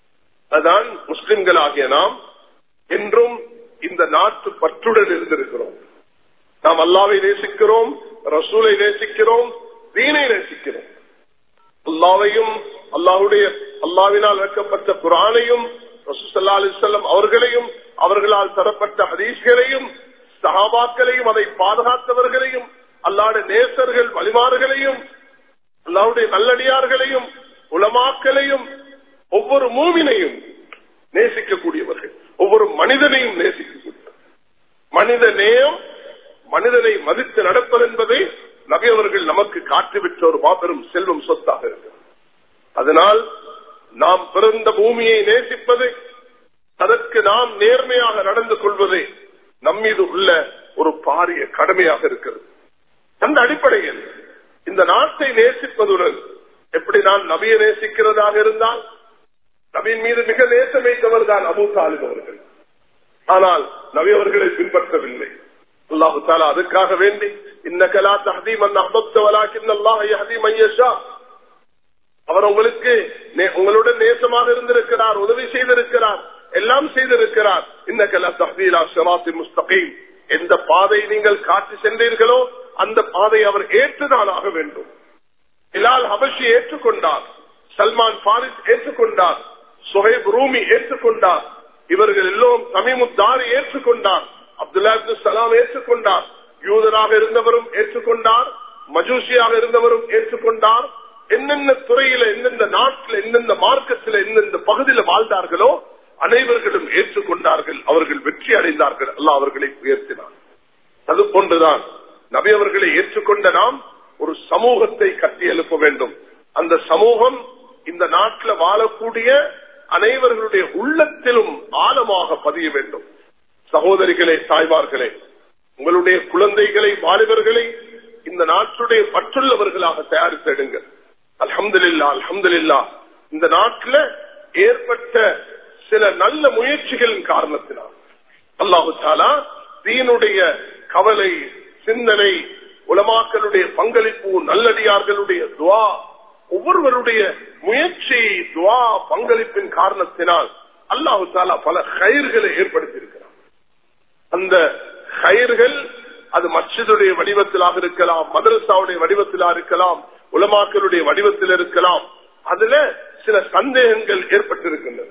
அதான் முஸ்லிம்களாகிய நாம் என்றும் இந்த நாட்டு பற்றுடன் இருந்திருக்கிறோம் நாம் அல்லாவை நேசிக்கிறோம் ரசூலை நேசிக்கிறோம் தீனை நேசிக்கிறோம் அல்லாவையும் அல்லாஹுடைய அல்லாவினால் வைக்கப்பட்ட குரானையும் ரசூசல்லா அலிசல்லம் அவர்களையும் அவர்களால் தரப்பட்ட ஹதீஸ்களையும் சகாபாக்களையும் அதை பாதுகாத்தவர்களையும் அல்லாட நேசர்கள் வழிமாறுகளையும் அல்லாவுடைய நல்லடியார்களையும் உலமாக்களையும் ஒவ்வொரு மூவினையும் நேசிக்கக்கூடியவர்கள் ஒவ்வொரு மனிதனையும் நேசிக்கக்கூடியவர்கள் மனித நேயம் மனிதனை மதித்து நடப்பது என்பதை நகையவர்கள் நமக்கு காட்டிவிட்ட ஒரு மாபெரும் செல்வம் சொத்தாக இருக்கிறது அதனால் நாம் பிறந்த பூமியை நேசிப்பது அதற்கு நாம் நேர்மையாக நடந்து கொள்வது நம்மீது உள்ள ஒரு பாரிய கடமையாக இருக்கிறது அந்த அடிப்படையில் இந்த நாட்டை நேசிப்பதுடன் எப்படி நான் நபியை நேசிக்கிறதாக இருந்தால் நபியின் மீது மிக நேசம் வைத்தவர் தான் அபு தாலிப் அவர்கள் ஆனால் நபி அவர்களை பின்பற்றவில்லை அல்லாஹு தாலா அதுக்காக வேண்டி இன்னகலா தஹதீம் அந்த அபத்தவலாக்கின் அல்லாஹ் யஹதீம் ஐயஷா அவர் உங்களுக்கு உங்களுடன் நேசமாக இருந்திருக்கிறார் உதவி செய்திருக்கிறார் எல்லாம் செய்திருக்கிறார் இன்னகலா தஹதீலா ஷராத்தி முஸ்தகீம் எந்த பாதை நீங்கள் காட்டி சென்றீர்களோ அந்த பாதை அவர் ஏற்றுதான் ஆக வேண்டும் இலால் ஹபஷி ஏற்றுக்கொண்டார் சல்மான் பாரிஸ் ஏற்றுக்கொண்டார் சுஹேப் ரூமி ஏற்றுக்கொண்டார் இவர்கள் எல்லோரும் தமிமுத்தாரி ஏற்றுக்கொண்டார் அப்துல்லா சலாம் ஏற்றுக்கொண்டார் யூதராக இருந்தவரும் ஏற்றுக்கொண்டார் மஜூசியாக இருந்தவரும் ஏற்றுக்கொண்டார் என்னென்ன துறையில எந்தெந்த நாட்டில் எந்தெந்த மார்க்கத்தில் எந்தெந்த பகுதியில் வாழ்ந்தார்களோ அனைவர்களும் ஏற்றுக்கொண்டார்கள் அவர்கள் வெற்றி அடைந்தார்கள் அல்ல அவர்களை உயர்த்தினார் அது போன்றுதான் நபி அவர்களை ஏற்றுக்கொண்ட நாம் ஒரு சமூகத்தை கட்டி எழுப்ப வேண்டும் அந்த சமூகம் இந்த நாட்டில் வாழக்கூடிய அனைவர்களுடைய உள்ளத்திலும் ஆழமாக பதிய வேண்டும் சகோதரிகளே தாய்மார்களே உங்களுடைய குழந்தைகளை வாலிபர்களை இந்த நாட்டுடைய பற்றுள்ளவர்களாக தயாரித்தெடுங்கள் அல்ஹம்துலில்லா அல்ஹம்துலில்லா இந்த நாட்டில் ஏற்பட்ட சில நல்ல முயற்சிகளின் காரணத்தினால் அல்லாஹு தாலா தீனுடைய கவலை சிந்தனை உலமாக்களுடைய பங்களிப்பு நல்லடியார்களுடைய துவா ஒவ்வொருவருடைய முயற்சி துவா பங்களிப்பின் காரணத்தினால் அல்லாஹு தாலா பல கயிர்களை ஏற்படுத்தியிருக்கிறார் அந்த கயிர்கள் அது மச்சிதுடைய வடிவத்திலாக இருக்கலாம் மதரசாவுடைய வடிவத்திலாக இருக்கலாம் உலமாக்களுடைய வடிவத்தில் இருக்கலாம் அதுல சில சந்தேகங்கள் ஏற்பட்டிருக்கின்றன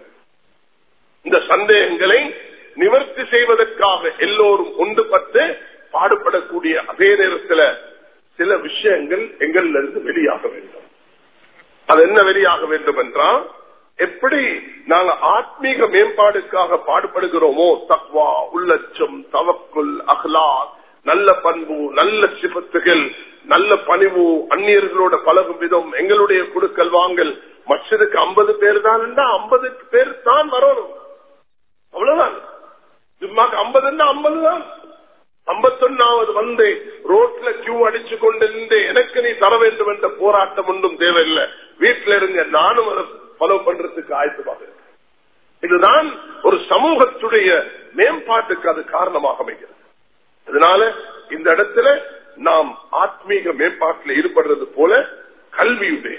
இந்த சந்தேகங்களை நிவர்த்தி செய்வதற்காக எல்லோரும் ஒன்றுபட்டு பாடுபடக்கூடிய அதே நேரத்தில் சில விஷயங்கள் எங்களிலிருந்து வெளியாக வேண்டும் அது என்ன வெளியாக வேண்டும் என்றால் எப்படி நாங்க ஆத்மீக மேம்பாடுக்காக பாடுபடுகிறோமோ தக்வா உள்ளச்சம் தவக்குல் அஹ்லா நல்ல பண்பு நல்ல சிபத்துகள் நல்ல பணிவு அந்நியர்களோட பழகும் விதம் எங்களுடைய குடுக்கல் வாங்கல் மற்றதுக்கு ஐம்பது பேர் தான் ஐம்பது பேர் தான் வரணும் அவ்வளவுதான் ஜும்மாக்கு ஐம்பதுன்னா ஐம்பது தான் ஐம்பத்தொன்னாவது வந்து ரோட்ல கியூ அடிச்சு கொண்டு நின்று எனக்கு நீ தர வேண்டும் என்ற போராட்டம் ஒன்றும் தேவையில்லை வீட்டில இருங்க நானும் அதை ஃபாலோ பண்றதுக்கு ஆயத்தமாக இதுதான் ஒரு சமூகத்துடைய மேம்பாட்டுக்கு அது காரணமாக அமைகிறது அதனால இந்த இடத்துல நாம் ஆத்மீக மேம்பாட்டில் ஈடுபடுறது போல கல்வியுடைய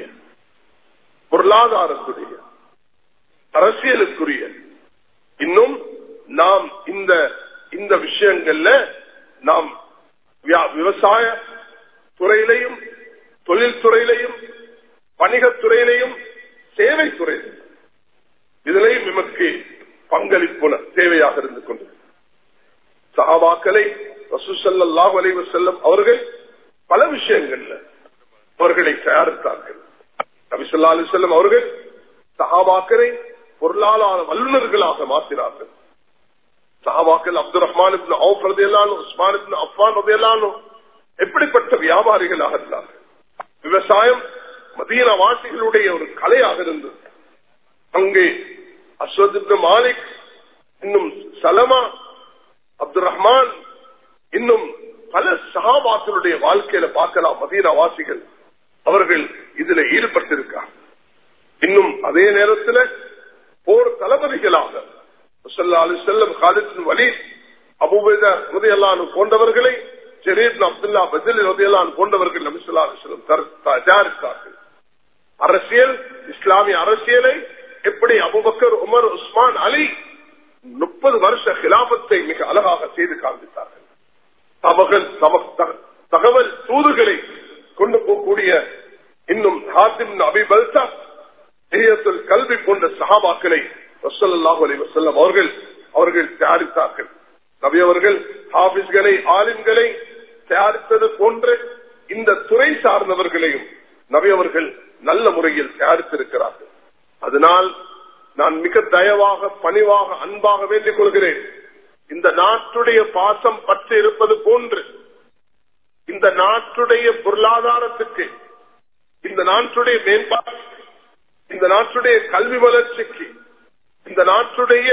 பொருளாதாரத்துடைய அரசியலுக்குரிய இன்னும் நாம் இந்த இந்த விஷயங்கள்ல நாம் விவசாய துறையிலையும் தொழில் துறையிலையும் வணிகத்துறையிலையும் சேவை துறையிலையும் இதிலையும் நமக்கு பங்களிப்பு தேவையாக இருந்து கொண்டது சகாபாக்களை ரசூசல்லாஹ் அலைவ செல்லம் அவர்கள் பல விஷயங்கள்ல அவர்களை தயாரித்தார்கள் நபிசல்லா அலி செல்லம் அவர்கள் சகாபாக்களை பொருளாதார வல்லுநர்களாக மாற்றினார்கள் சஹாபாக்கள் அப்துல் ரஹ்மான் உஸ்மான் அஃபான் எப்படிப்பட்ட வியாபாரிகளாக இருந்தார்கள் விவசாயம் மதீன வாசிகளுடைய ஒரு கலையாக இருந்தது அங்கே அஸ்வத் மாலிக் இன்னும் சலமா அப்துல் ரஹ்மான் இன்னும் பல சகாபாக்களுடைய வாழ்க்கையில பார்க்கலாம் மதீன வாசிகள் அவர்கள் இதுல ஈடுபட்டிருக்காங்க இன்னும் அதே நேரத்தில் போர் தளபதிகளாக செல்லம் காலித் வலீத் அபுபேதா உதயல்லான் போன்றவர்களை ஜெரீப் அப்துல்லா பஜல் உதயல்லான் போன்றவர்கள் நபிசுல்லா அலிஸ்லம் தயாரித்தார்கள் அரசியல் இஸ்லாமிய அரசியலை எப்படி அபுபக்கர் உமர் உஸ்மான் அலி முப்பது வருஷ கிலாபத்தை மிக அழகாக செய்து காண்பித்தார்கள் தகவல் தூதுகளை கொண்டு போகக்கூடிய இன்னும் ஹாத்திம் அபி பல்சா கல்வி போன்ற சகாபாக்களை வசல்லாஹு அலி வசல்லம் அவர்கள் அவர்கள் தயாரித்தார்கள் நபி அவர்கள் ஹாபிஸ்களை ஆலிம்களை தயாரித்தது போன்று இந்த துறை சார்ந்தவர்களையும் நபி அவர்கள் நல்ல முறையில் தயாரித்திருக்கிறார்கள் அதனால் நான் மிக தயவாக பணிவாக அன்பாக வேண்டிக் கொள்கிறேன் இந்த நாட்டுடைய பாசம் பற்றி இருப்பது போன்று இந்த நாட்டுடைய பொருளாதாரத்துக்கு இந்த நாட்டுடைய மேம்பாடு இந்த நாட்டுடைய கல்வி வளர்ச்சிக்கு இந்த நாட்டுடைய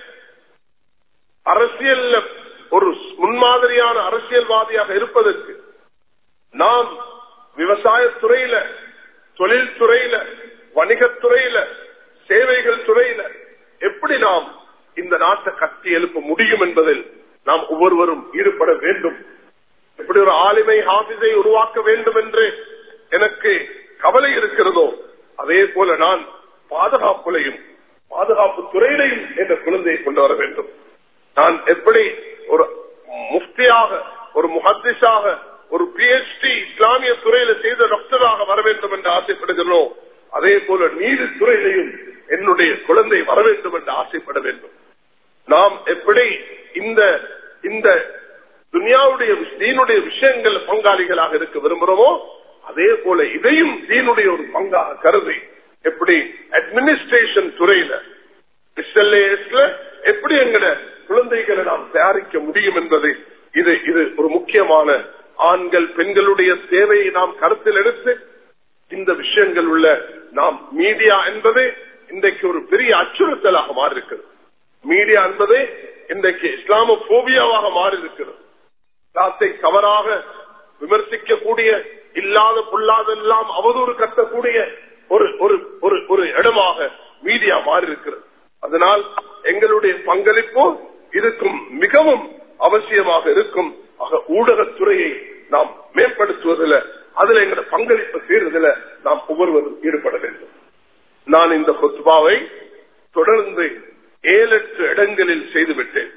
அரசியல் ஒரு முன்மாதிரியான அரசியல்வாதியாக இருப்பதற்கு நாம் விவசாயத்துறையில தொழில்துறையில வணிகத்துறையில சேவைகள் துறையில எப்படி நாம் இந்த நாட்டை கட்டி எழுப்ப முடியும் என்பதில் நாம் ஒவ்வொருவரும் ஈடுபட வேண்டும் எப்படி ஒரு ஆளுமை ஹாபிஸை உருவாக்க வேண்டும் என்று எனக்கு கவலை இருக்கிறதோ அதே போல நான் பாதுகாப்புலையும் பாதுகாப்பு துறையிலையும் என்ற குழந்தையை கொண்டு வர வேண்டும் நான் எப்படி ஒரு முஃப்தியாக ஒரு முஹத்திஸாக ஒரு பிஎச்டி இஸ்லாமிய துறையில செய்த டாக்டராக வர வேண்டும் என்று ஆசைப்படுகிறோம் அதே போல நீதித்துறையிலையும் என்னுடைய குழந்தை வர வேண்டும் என்று ஆசைப்பட வேண்டும் நாம் எப்படி இந்த இந்த துனியாவுடைய தீனுடைய விஷயங்கள் பங்காளிகளாக இருக்க விரும்புகிறோமோ அதே போல இதையும் தீனுடைய ஒரு பங்காக கருதி எப்படி அட்மினிஸ்ட்ரேஷன் துறையில எஸ்எல்ஏஎஸ்ல எப்படி எங்கட குழந்தைகளை நாம் தயாரிக்க முடியும் என்பது இது இது ஒரு முக்கியமான ஆண்கள் பெண்களுடைய தேவையை நாம் கருத்தில் எடுத்து இந்த விஷயங்கள் உள்ள நாம் மீடியா என்பது இன்றைக்கு ஒரு பெரிய அச்சுறுத்தலாக மாறி இருக்கிறது மீடியா என்பது இன்றைக்கு இஸ்லாம போபியாவாக மாறி இருக்கிறது இஸ்லாத்தை தவறாக விமர்சிக்கக்கூடிய இல்லாத பொல்லாதெல்லாம் அவதூறு கட்டக்கூடிய ஒரு ஒரு ஒரு ஒரு இடமாக மீடியா மாறி இருக்கிறது அதனால் எங்களுடைய பங்களிப்பு இதுக்கும் மிகவும் அவசியமாக இருக்கும் ஆக ஊடகத்துறையை நாம் மேம்படுத்துவதில் அதுல எங்களோட பங்களிப்பு செய்யறதுல நாம் ஒவ்வொருவரும் ஈடுபட வேண்டும் நான் இந்த கொத்பாவை தொடர்ந்து ஏழு எட்டு இடங்களில் செய்துவிட்டேன்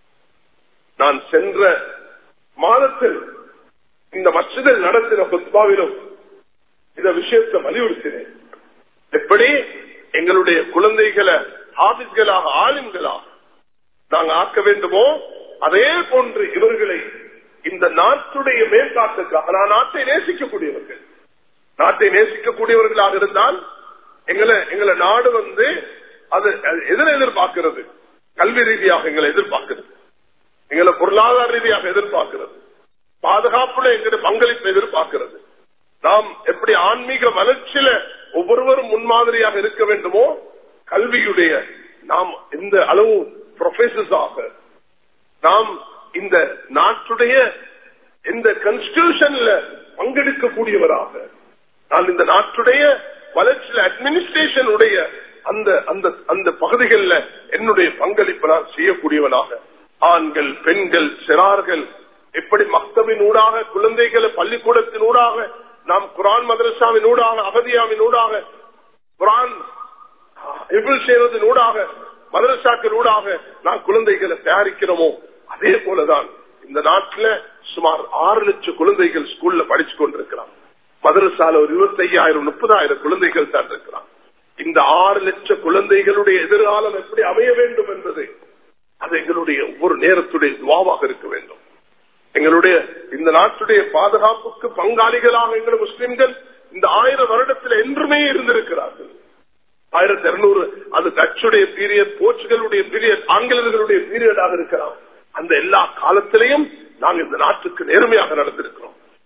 நான் சென்ற மாதத்தில் இந்த மச்சதில் நடத்தின கொத்பாவிலும் இந்த விஷயத்தை வலியுறுத்தினேன் எப்படி எங்களுடைய குழந்தைகளை ஆபிஸ்களாக ஆலிம்களாக நாங்கள் ஆக்க வேண்டுமோ அதே போன்று இவர்களை இந்த நாட்டுடைய மேம்பாட்டுக்காக நான் நாட்டை நேசிக்கக்கூடியவர்கள் நாட்டை நேசிக்கக்கூடியவர்களாக இருந்தால் எங்களை எங்களை நாடு வந்து அது எதிர எதிர்பார்க்கிறது கல்வி ரீதியாக எங்களை எதிர்பார்க்கிறது எங்களை பொருளாதார ரீதியாக எதிர்பார்க்கிறது பாதுகாப்புல எங்களுடைய பங்களிப்பு எதிர்பார்க்கிறது நாம் எப்படி ஆன்மீக வளர்ச்சியில ஒவ்வொருவரும் முன்மாதிரியாக இருக்க வேண்டுமோ கல்வியுடைய நாம் இந்த அளவு ப்ரொஃபசர்ஸாக நாம் இந்த நாட்டுடைய இந்த கான்ஸ்டிடியூஷன்ல பங்கெடுக்கக்கூடியவராக நான் இந்த நாட்டுடைய வளர்ச்சியில் அட்மினிஸ்ட்ரேஷன் உடைய அந்த அந்த அந்த பகுதிகளில் என்னுடைய பங்களிப்பு நான் செய்யக்கூடியவனாக ஆண்கள் பெண்கள் சிறார்கள் எப்படி மக்தவின் ஊடாக குழந்தைகளை பள்ளிக்கூடத்தின் ஊடாக நாம் குரான் மதரசாவின் ஊடாக அகதியாவின் ஊடாக குரான் எபிள் செய்வதன் ஊடாக மதரசாக்கள் ஊடாக நாம் குழந்தைகளை தயாரிக்கிறோமோ அதே போலதான் இந்த நாட்டில் சுமார் ஆறு லட்சம் குழந்தைகள் ஸ்கூல்ல படிச்சு கொண்டிருக்கிறான் மதரசால ஒரு இருபத்தி ஐயாயிரம் முப்பதாயிரம் குழந்தைகள் தான் இருக்கிறான் இந்த ஆறு லட்சம் குழந்தைகளுடைய எதிர்காலம் எப்படி அமைய வேண்டும் என்பது அது எங்களுடைய ஒவ்வொரு நேரத்துடைய துவாவாக இருக்க வேண்டும் எங்களுடைய இந்த நாட்டுடைய பாதுகாப்புக்கு பங்காளிகளாக எங்கள் முஸ்லிம்கள் இந்த ஆயிரம் வருடத்தில் என்றுமே இருந்திருக்கிறார்கள் ஆயிரத்தி இருநூறு அது டச்சுடைய பீரியட் போர்ச்சுகலுடைய பீரியட் ஆங்கிலேயர்களுடைய பீரியடாக இருக்கலாம் அந்த எல்லா காலத்திலையும் நாங்கள் இந்த நாட்டுக்கு நேர்மையாக நடந்திருக்கிறோம்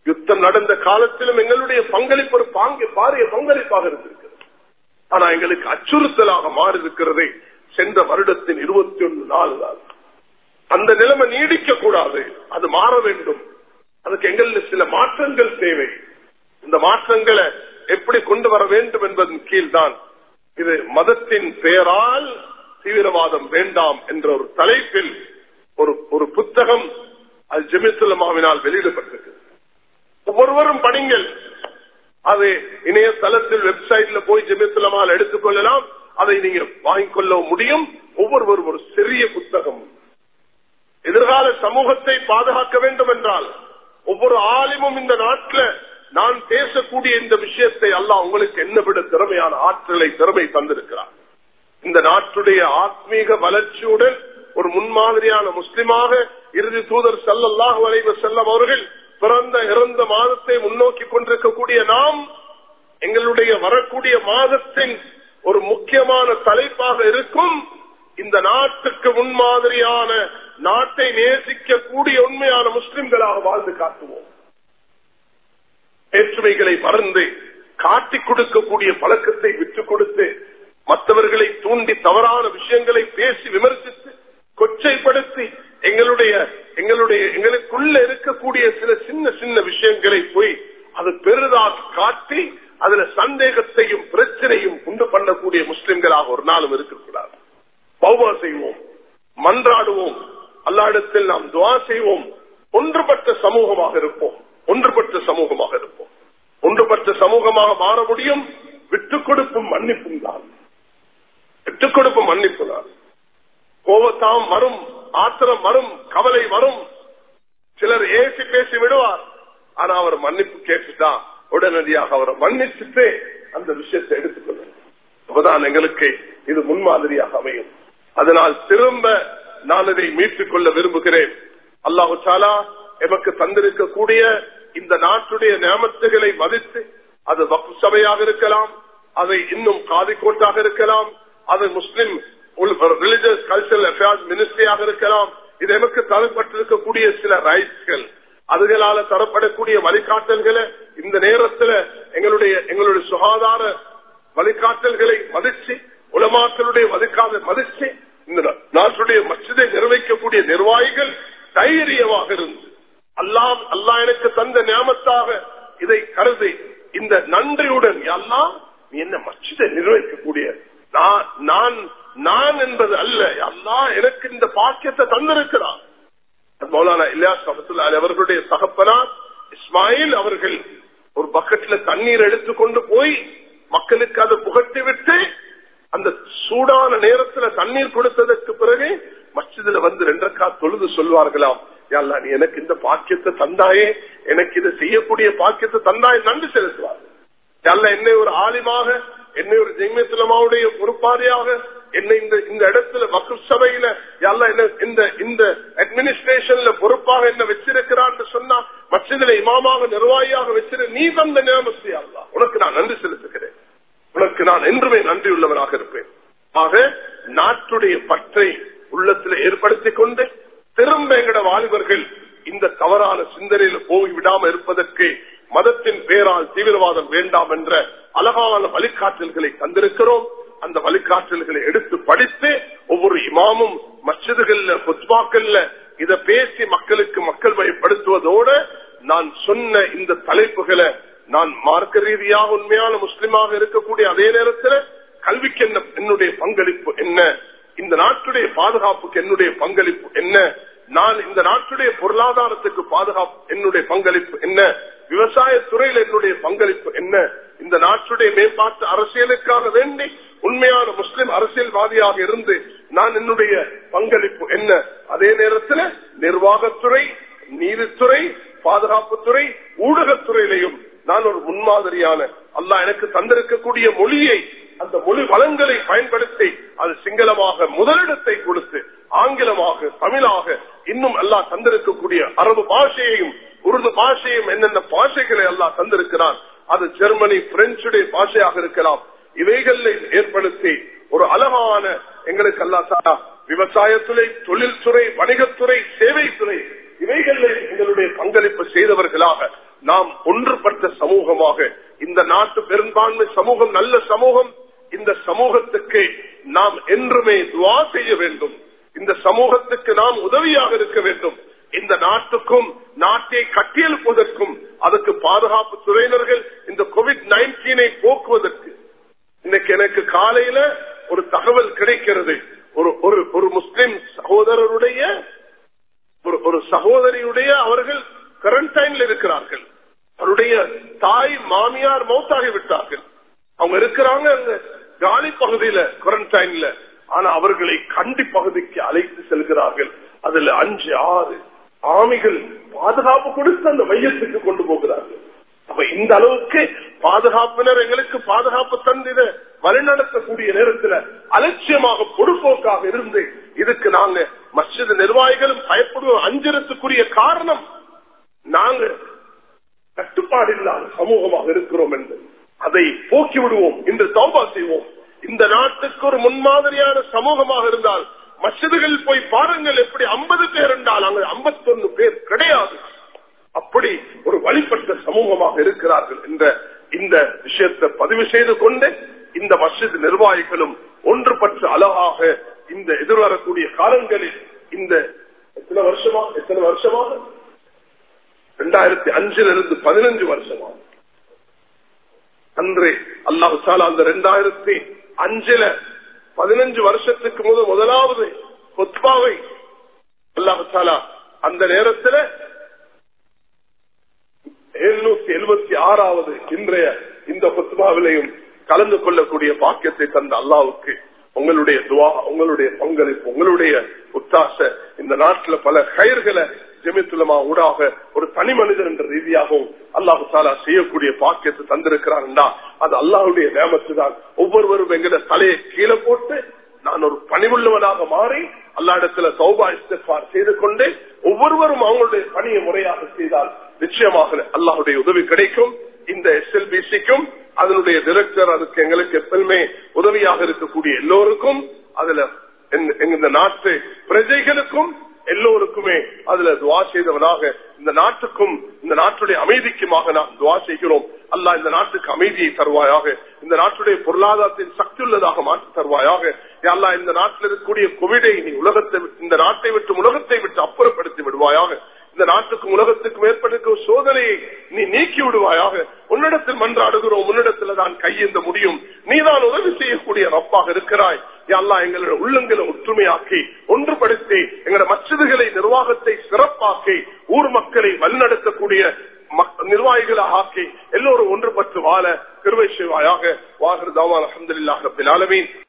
யுத்தம் நடந்த காலத்திலும் எங்களுடைய பங்களிப்பு ஒரு பாங்க பாரிய பங்களிப்பாக இருந்திருக்கிறது ஆனா எங்களுக்கு அச்சுறுத்தலாக மாறி இருக்கிறது சென்ற வருடத்தின் இருபத்தி ஒன்று நாலு நாள் அந்த நிலைமை நீடிக்க கூடாது அது மாற வேண்டும் அதுக்கு எங்களுக்கு சில மாற்றங்கள் தேவை இந்த மாற்றங்களை எப்படி கொண்டு வர வேண்டும் என்பதன் கீழ்தான் இது மதத்தின் பெயரால் தீவிரவாதம் வேண்டாம் என்ற ஒரு தலைப்பில் ஒரு ஒரு புத்தகம் அது ஜெமிசுலமாவினால் வெளியிடப்பட்டிருக்கு ஒவ்வொருவரும் படிங்கள் அது இணையதளத்தில் வெப்சைட்ல போய் ஜெமிசுலமால் எடுத்துக்கொள்ளலாம் அதை நீங்க வாங்கிக் கொள்ள முடியும் ஒவ்வொருவரும் ஒரு சிறிய புத்தகம் எதிர்கால சமூகத்தை பாதுகாக்க வேண்டும் என்றால் ஒவ்வொரு ஆலிமும் இந்த நாட்டில் நான் பேசக்கூடிய இந்த விஷயத்தை அல்லாஹ் உங்களுக்கு என்ன விட திறமையான ஆற்றலை திறமை தந்திருக்கிறார் இந்த நாட்டுடைய ஆத்மீக வளர்ச்சியுடன் ஒரு முன்மாதிரியான முஸ்லிமாக இறுதி தூதர் சல்லல்லாஹு அலைவ செல்லம் அவர்கள் பிறந்த இறந்த மாதத்தை முன்னோக்கி கொண்டிருக்கக்கூடிய நாம் எங்களுடைய வரக்கூடிய மாதத்தின் ஒரு முக்கியமான தலைப்பாக இருக்கும் இந்த நாட்டுக்கு முன்மாதிரியான நாட்டை நேசிக்கக்கூடிய உண்மையான முஸ்லிம்களாக வாழ்ந்து காட்டுவோம் வேற்றுமைகளை மறந்து காட்டிக் கொடுக்கக்கூடிய பழக்கத்தை விட்டுக் கொடுத்து மற்றவர்களை தூண்டி தவறான விஷயங்களை பேசி விமர்சித்து கொச்சைப்படுத்தி எங்களுடைய எங்களுடைய எங்களுக்குள்ள இருக்கக்கூடிய சில சின்ன சின்ன விஷயங்களை போய் அது பெரிதாக காட்டி அதுல சந்தேகத்தையும் பிரச்சனையும் உண்டு பண்ணக்கூடிய முஸ்லிம்களாக ஒரு நாளும் இருக்கக்கூடாது பௌவா செய்வோம் மன்றாடுவோம் அல்லாடத்தில் நாம் துவா செய்வோம் ஒன்றுபட்ட சமூகமாக இருப்போம் ஒன்றுபட்ட சமூகமாக இருப்போம் ஒன்றுபட்ட சமூகமாக மாற முடியும் விட்டுக் கொடுப்பும் மன்னிப்பும் தான் விட்டுக் கொடுப்பும் மன்னிப்பு தான் கோபத்தாம் வரும் ஆத்திரம் வரும் கவலை வரும் சிலர் ஏசி பேசி விடுவார் ஆனா அவர் மன்னிப்பு கேட்டுட்டா உடனடியாக அவரை மன்னிச்சுட்டு அந்த விஷயத்தை எடுத்துக்கொள்ள அப்பதான் எங்களுக்கு இது முன்மாதிரியாக அமையும் அதனால் திரும்ப நான் இதை மீட்டுக் கொள்ள விரும்புகிறேன் அல்லாஹு சாலா எமக்கு தந்திருக்கக்கூடிய இந்த நாட்டுடைய நியமத்துகளை மதித்து அது வக்கு சபையாக இருக்கலாம் அதை இன்னும் காதிக்கோட்டாக இருக்கலாம் அது முஸ்லிம் ரிலிஜியஸ் கல்ச்சரல் அஃபேர்ஸ் மினிஸ்ட்ரியாக இருக்கலாம் இது எமக்கு தரப்பட்டிருக்கக்கூடிய சில ரைட்ஸ்கள் அதுகளால தரப்படக்கூடிய வழிகாட்டல்களை இந்த நேரத்தில் எங்களுடைய எங்களுடைய சுகாதார வழிகாட்டல்களை மதிச்சு உலமாக்களுடைய வழிகாத மதிச்சு இந்த நாட்டுடைய மசிதை நிர்வகிக்கக்கூடிய நிர்வாகிகள் தைரியமாக இருந்து அல்லாம் அல்லா எனக்கு தந்த நியமத்தாக இதை கருதி இந்த நன்றியுடன் எல்லாம் நீ என்ன மச்சிதை நிர்வகிக்கக்கூடிய நான் நான் என்பது அல்ல அல்லா எனக்கு இந்த பாக்கியத்தை தந்திருக்கிறான் மௌலானா இல்லியாஸ் அபத்துல்லா அவர்களுடைய தகப்பனார் இஸ்மாயில் அவர்கள் ஒரு பக்கெட்ல தண்ணீர் எடுத்துக்கொண்டு போய் மக்களுக்கு அதை புகட்டி விட்டு அந்த சூடான நேரத்துல தண்ணீர் கொடுத்ததற்கு பிறகு மச்சிதுல வந்து ரெண்டக்கா தொழுது சொல்வார்களாம் யாழ்லா நீ எனக்கு இந்த பாக்கியத்தை தந்தாயே எனக்கு இதை செய்யக்கூடிய பாக்கியத்தை தந்தாயே நன்றி செலுத்துவார்கள் யாழ்லா என்னை ஒரு ஆலிமாக என்னை ஒரு ஜெய்மத்துலமாவுடைய பொறுப்பாரியாக என்னை இந்த இந்த இடத்துல வக்கு சபையில யாழ்லா என்ன இந்த இந்த அட்மினிஸ்ட்ரேஷன்ல பொறுப்பாக என்ன வச்சிருக்கிறான்னு சொன்னா மச்சதுல இமாமாக நிர்வாகியாக வச்சிரு நீ தந்த நியமத்தை அல்லா உனக்கு நான் நன்றி செலுத்துகிறேன் உனக்கு நான் என்றுமே நன்றி உள்ளவனாக இருப்பேன் ஆக நாட்டுடைய பற்றை உள்ளத்தில் ஏற்படுத்திக் கொண்டு திரும்ப எங்கட வாலிபர்கள் இந்த தவறான சிந்தனையில போய் விடாம இருப்பதற்கு மதத்தின் பேரால் தீவிரவாதம் வேண்டாம் என்ற அழகான வழிகாட்டல்களை தந்திருக்கிறோம் அந்த வழிகாட்டல்களை எடுத்து படித்து ஒவ்வொரு இமாமும் மசிதுகள்ல புத்வாக்கள்ல இத பேசி மக்களுக்கு மக்கள் பயப்படுத்துவதோடு நான் சொன்ன இந்த தலைப்புகளை நான் மார்க்க ரீதியாக உண்மையான முஸ்லிமாக இருக்கக்கூடிய அதே நேரத்தில் கல்விக்கு என்ன என்னுடைய பங்களிப்பு என்ன இந்த நாட்டுடைய பாதுகாப்புக்கு என்னுடைய பங்களிப்பு என்ன நான் இந்த நாட்டுடைய பொருளாதாரத்துக்கு பாதுகாப்பு என்னுடைய பங்களிப்பு என்ன விவசாய துறையில் என்னுடைய பங்களிப்பு என்ன இந்த நாட்டுடைய மேம்பாட்டு அரசியலுக்காக வேண்டி உண்மையான முஸ்லிம் அரசியல்வாதியாக இருந்து நான் என்னுடைய பங்களிப்பு என்ன அதே நேரத்தில் நிர்வாகத்துறை நீதித்துறை பாதுகாப்புத்துறை ஊடகத்துறையிலையும் நான் ஒரு முன்மாதிரியான அல்லா எனக்கு தந்திருக்கக்கூடிய மொழியை அந்த மொழி வளங்களை பயன்படுத்தி அது சிங்களமாக முதலிடத்தை கொடுத்து ஆங்கிலமாக தமிழாக இன்னும் எல்லாம் தந்திருக்கக்கூடிய அரபு பாஷையையும் உருது பாஷையும் என்னென்ன பாஷைகளை எல்லாம் தந்திருக்கிறான் அது ஜெர்மனி பிரெஞ்சுடைய பாஷையாக இருக்கலாம் இவைகளை ஏற்படுத்தி ஒரு அழகான எங்களுக்கு அல்லா விவசாயத்துறை தொழில்துறை வணிகத்துறை சேவைத்துறை இவைகளில் எங்களுடைய பங்களிப்பு செய்தவர்களாக நாம் ஒன்றுபட்ட சமூகமாக இந்த நாட்டு பெரும்பான்மை சமூகம் நல்ல சமூகம் இந்த சமூகத்துக்கு நாம் என்றுமே துவா செய்ய வேண்டும் இந்த சமூகத்துக்கு நாம் உதவியாக இருக்க வேண்டும் இந்த நாட்டுக்கும் நாட்டை கட்டியெழுப்பதற்கும் அதுக்கு பாதுகாப்பு துறையினர்கள் இந்த கோவிட் நைன்டீனை போக்குவதற்கு இன்னைக்கு எனக்கு காலையில ஒரு தகவல் கிடைக்கிறது ஒரு ஒரு ஒரு முஸ்லிம் சகோதரருடைய ஒரு ஒரு சகோதரியுடைய அவர்கள் குவாரண்டைன்ல இருக்கிறார்கள் அவருடைய தாய் மாமியார் மௌத்தாகி விட்டார்கள் அவங்க இருக்கிறாங்க அங்க காலி பகுதியில குவாரண்டைன்ல ஆனா அவர்களை கண்டி பகுதிக்கு அழைத்து செல்கிறார்கள் அதுல அஞ்சு ஆறு ஆமிகள் பாதுகாப்பு கொடுத்து அந்த மையத்துக்கு கொண்டு போகிறார்கள் அப்ப இந்த அளவுக்கு பாதுகாப்பினர் எங்களுக்கு பாதுகாப்பு தந்திட வழிநடத்தக்கூடிய நேரத்தில் அலட்சியமாக பொறுப்போக்காக இருந்து இதுக்கு நாங்க மஸ்ஜித் நிர்வாகிகளும் பயப்படுவோம் அஞ்சலத்துக்குரிய காரணம் நாங்க கட்டுப்பாடு இல்லாத சமூகமாக இருக்கிறோம் என்று அதை போக்கி விடுவோம் இன்று தௌபா செய்வோம் இந்த நாட்டுக்கு ஒரு முன்மாதிரியான சமூகமாக இருந்தால் மசிதுகள் போய் பாருங்கள் எப்படி ஐம்பது பேர் என்றால் அங்கு ஐம்பத்தொன்னு பேர் கிடையாது அப்படி ஒரு வழிபட்ட சமூகமாக இருக்கிறார்கள் என்ற இந்த விஷயத்தை பதிவு செய்து கொண்டு இந்த மஸ்ஜித் நிர்வாகிகளும் ஒன்றுபட்டு அழகாக இந்த எதிர்வரக்கூடிய காலங்களில் இந்த எத்தனை வருஷமா எத்தனை வருஷமாக இரண்டாயிரத்தி அஞ்சுல இருந்து பதினஞ்சு வருஷமா அன்று அல்லாஹு சாலா அந்த இரண்டாயிரத்தி அஞ்சுல பதினஞ்சு வருஷத்துக்கு முதல் முதலாவது கொத்பாவை அல்லாஹு சாலா அந்த நேரத்தில் எழுநூத்தி எழுபத்தி ஆறாவது இன்றைய இந்த கொத்பாவிலையும் கலந்து கொள்ளக்கூடிய பாக்கியத்தை தந்த அல்லாவுக்கு உங்களுடைய துவா உங்களுடைய பங்களிப்பு உங்களுடைய உத்தாச இந்த நாட்டில் பல கயிர்களை ஜெமித்துலமா ஊடாக ஒரு தனி மனிதன் என்ற ரீதியாகவும் அல்லாஹு தாலா செய்யக்கூடிய பாக்கியத்தை தந்திருக்கிறான்டா அது அல்லாஹுடைய நேமத்து தான் ஒவ்வொருவரும் எங்கட தலையை கீழே போட்டு நான் ஒரு பணிவுள்ளவனாக மாறி அல்லா இடத்துல சௌபா இஸ்தார் செய்து கொண்டே ஒவ்வொருவரும் அவங்களுடைய பணியை முறையாக செய்தால் நிச்சயமாக அல்லாஹுடைய உதவி கிடைக்கும் இந்த எஸ்எல்பிசிக்கும் அதனுடைய டிரெக்டர் அதுக்கு எங்களுக்கு எப்பவுமே உதவியாக இருக்கக்கூடிய எல்லோருக்கும் அதுல இந்த நாட்டு பிரஜைகளுக்கும் எல்லோருக்குமே அதுல துவா செய்தவனாக இந்த நாட்டுக்கும் இந்த நாட்டுடைய அமைதிக்குமாக நாம் துவா செய்கிறோம் அல்ல இந்த நாட்டுக்கு அமைதியை தருவாயாக இந்த நாட்டுடைய பொருளாதாரத்தின் சக்தி உள்ளதாக மாற்றி தருவாயாக அல்லா இந்த நாட்டில் இருக்கக்கூடிய கோவிடை நீ உலகத்தை இந்த நாட்டை விட்டு உலகத்தை விட்டு அப்புறப்படுத்தி விடுவாயாக இந்த நாட்டுக்கும் உலகத்துக்கும் ஏற்பட்டிருக்கும் சோதனையை நீ நீக்கி விடுவாயாக உன்னிடத்தில் மன்றாடுகிறோம் உன்னிடத்துல தான் கையேந்த முடியும் நீதான் உதவி செய்யக்கூடிய ரப்பாக இருக்கிறாய் அல்லா எங்களுடைய உள்ளங்களை ஒற்றுமையாக்கி ஒன்றுபடுத்தி எங்களோட மச்சதுகளை நிர்வாகத்தை சிறப்பாக்கி ஊர் மக்களை வழிநடத்தக்கூடிய நிர்வாகிகளாக ஆக்கி எல்லோரும் ஒன்றுபட்டு வாழ கிருவை செய்வாயாக வாகர் தாவான் அஹமதுல்லாஹ் ரபில் ஆலமீன்